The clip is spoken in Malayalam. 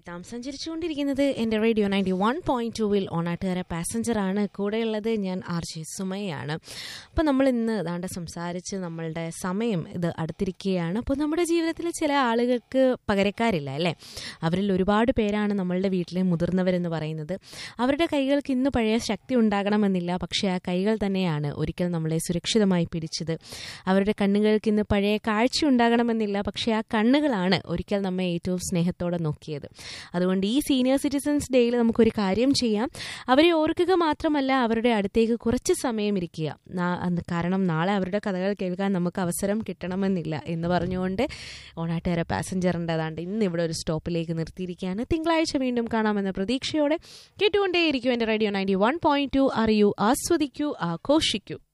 എത്താം സഞ്ചരിച്ചുകൊണ്ടിരിക്കുന്നത് എൻ്റെ റേഡിയോ നയൻറ്റി വൺ പോയിൻറ്റ് ടൂവിൽ ഓണാട്ടുകാര പാസഞ്ചറാണ് കൂടെയുള്ളത് ഞാൻ ആർ ജെ സുമയാണ് അപ്പോൾ നമ്മൾ ഇന്ന് ദാണ്ട സംസാരിച്ച് നമ്മളുടെ സമയം ഇത് അടുത്തിരിക്കുകയാണ് അപ്പോൾ നമ്മുടെ ജീവിതത്തിൽ ചില ആളുകൾക്ക് പകരക്കാരില്ല അല്ലേ അവരിൽ ഒരുപാട് പേരാണ് നമ്മളുടെ വീട്ടിലെ മുതിർന്നവരെന്ന് പറയുന്നത് അവരുടെ കൈകൾക്ക് ഇന്ന് പഴയ ശക്തി ഉണ്ടാകണമെന്നില്ല പക്ഷേ ആ കൈകൾ തന്നെയാണ് ഒരിക്കൽ നമ്മളെ സുരക്ഷിതമായി പിടിച്ചത് അവരുടെ കണ്ണുകൾക്ക് ഇന്ന് പഴയ കാഴ്ച ഉണ്ടാകണമെന്നില്ല പക്ഷേ ആ കണ്ണുകളാണ് ഒരിക്കൽ നമ്മെ ഏറ്റവും സ്നേഹത്തോടെ നോക്കിയത് അതുകൊണ്ട് ഈ സീനിയർ സിറ്റിസൺസ് ഡേയിൽ നമുക്കൊരു കാര്യം ചെയ്യാം അവരെ ഓർക്കുക മാത്രമല്ല അവരുടെ അടുത്തേക്ക് കുറച്ച് സമയം ഇരിക്കുക നാ- അന്ന് കാരണം നാളെ അവരുടെ കഥകൾ കേൾക്കാൻ നമുക്ക് അവസരം കിട്ടണമെന്നില്ല എന്ന് പറഞ്ഞുകൊണ്ട് ഓണാട്ടുകാര പാസഞ്ചറിൻ്റെ അതാണ്ട് ഇന്ന് ഇവിടെ ഒരു സ്റ്റോപ്പിലേക്ക് നിർത്തിയിരിക്കുകയാണ് തിങ്കളാഴ്ച വീണ്ടും കാണാമെന്ന പ്രതീക്ഷയോടെ കേട്ടുകൊണ്ടേയിരിക്കും എൻ്റെ radio ninety one point two അറിയൂ ആസ്വദിക്കൂ ആഘോഷിക്കൂ